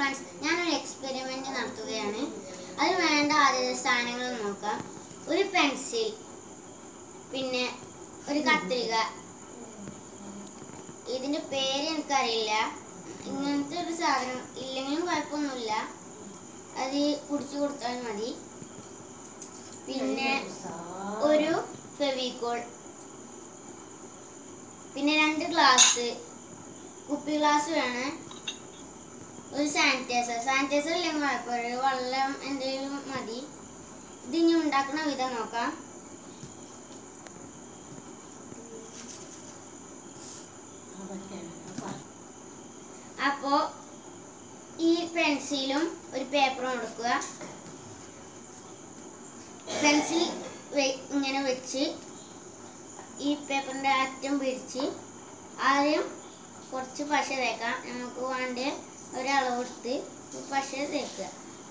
friends ഞാനൊരു experiment നടത്തുകയാണ് അതിന് വേണ്ട ആദ്യ സാധനങ്ങൾ നോക്കാം ഒരു പെൻസിൽ പിന്നെ ഒരു കത്രിക ഇതിന്റെ പേര് എനിക്കറിയില്ല ഇങ്ങനത്തെ ഒരു സാധനം ഇല്ലെങ്കിലും കുഴപ്പമൊന്നുമില്ല അത് കുടിച്ചു കൊടുത്താൽ മതി പിന്നെ ഒരു ഫെവിക്കോൾ പിന്നെ രണ്ട് ഗ്ലാസ് കുപ്പി ഗ്ലാസ് വേണം ഒരു സാനിറ്റൈസർ സാനിറ്റൈസർ ഇല്ലെങ്കിൽ കുഴപ്പമില്ല ഒരു വെള്ളം എന്തെങ്കിലും മതി ഇത് ഇനി ഉണ്ടാക്കുന്ന വിധം നോക്കാം അപ്പോൾ ഈ പെൻസിലും ഒരു പേപ്പറും എടുക്കുക പെൻസിൽ ഇങ്ങനെ വെച്ച് ഈ പേപ്പറിൻ്റെ അറ്റം പിടിച്ച് ആദ്യം കുറച്ച് പശ തേക്കാം നമുക്ക് വേണ്ട ഒരളവെടുത്ത് പശ തേക്കുക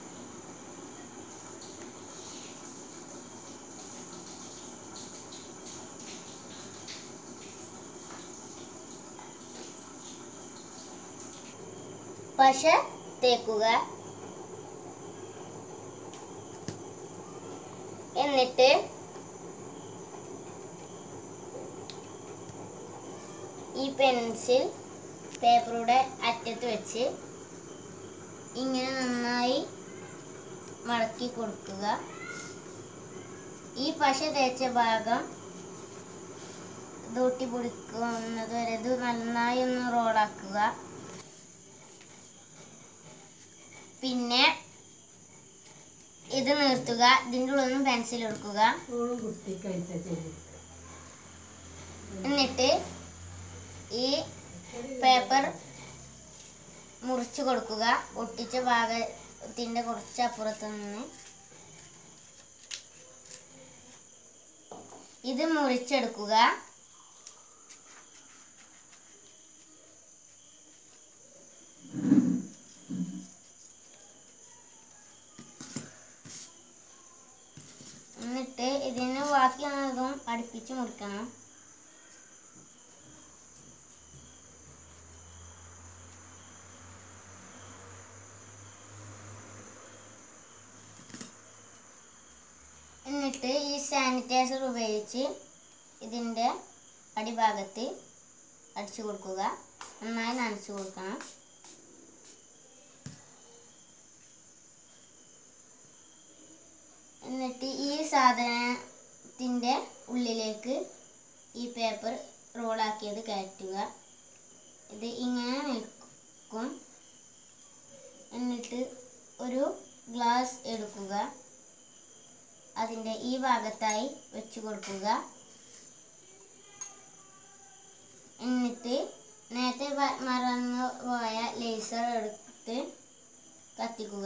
പശ തേക്കുക എന്നിട്ട് ഈ പെൻസിൽ പേപ്പറുടെ അറ്റത്ത് വെച്ച് ഇങ്ങനെ നന്നായി മടക്കി കൊടുക്കുക ഈ പശ തേച്ച ഭാഗം ദൂട്ടി പിടിക്കുന്നത് വരെ ഇത് നന്നായി ഒന്ന് റോളാക്കുക പിന്നെ ഇത് നിർത്തുക ഇതിൻ്റെ ഉള്ളിൽ നിന്ന് പെൻസിൽ എടുക്കുക എന്നിട്ട് ഈ പേപ്പർ മുറിച്ച് കൊടുക്കുക ഒട്ടിച്ച ഭാഗത്തിൻ്റെ കുറച്ച് അപ്പുറത്ത് നിന്ന് ഇത് മുറിച്ചെടുക്കുക എന്നിട്ട് ഇതിന് ബാക്കിയുള്ളതും അടുപ്പിച്ച് മുറിക്കണം എന്നിട്ട് ഈ സാനിറ്റൈസർ ഉപയോഗിച്ച് ഇതിൻ്റെ അടിഭാഗത്ത് അടിച്ചു കൊടുക്കുക നന്നായി നനച്ചു കൊടുക്കണം എന്നിട്ട് ഈ സാധനത്തിൻ്റെ ഉള്ളിലേക്ക് ഈ പേപ്പർ റോളാക്കിയത് കയറ്റുക ഇത് ഇങ്ങനെ നിൽക്കും എന്നിട്ട് ഒരു ഗ്ലാസ് എടുക്കുക അതിൻ്റെ ഈ ഭാഗത്തായി വെച്ച് കൊടുക്കുക എന്നിട്ട് നേരത്തെ പ- മറന്നു പോയ ലേസർ എടുത്ത് കത്തിക്കുക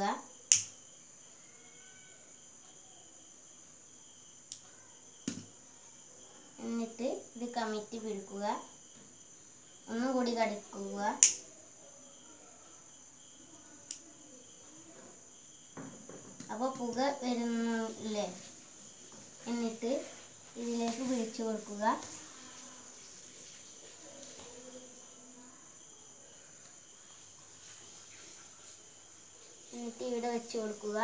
എന്നിട്ട് ഇത് കമിഴ്ത്തി പിടിക്കുക ഒന്നും കൂടി കടിക്കുക അപ്പോൾ പുക വരുന്നില്ലേ എന്നിട്ട് ഇതിലേക്ക് പിടിച്ചു കൊടുക്കുക എന്നിട്ട് ഇവിടെ വെച്ച് കൊടുക്കുക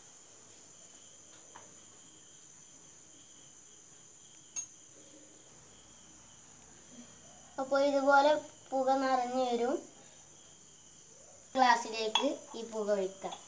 അപ്പോൾ ഇതുപോലെ പുക നിറഞ്ഞു വരും ഗ്ലാസ്സിലേക്ക് ഈ പുക ഒഴിക്കാം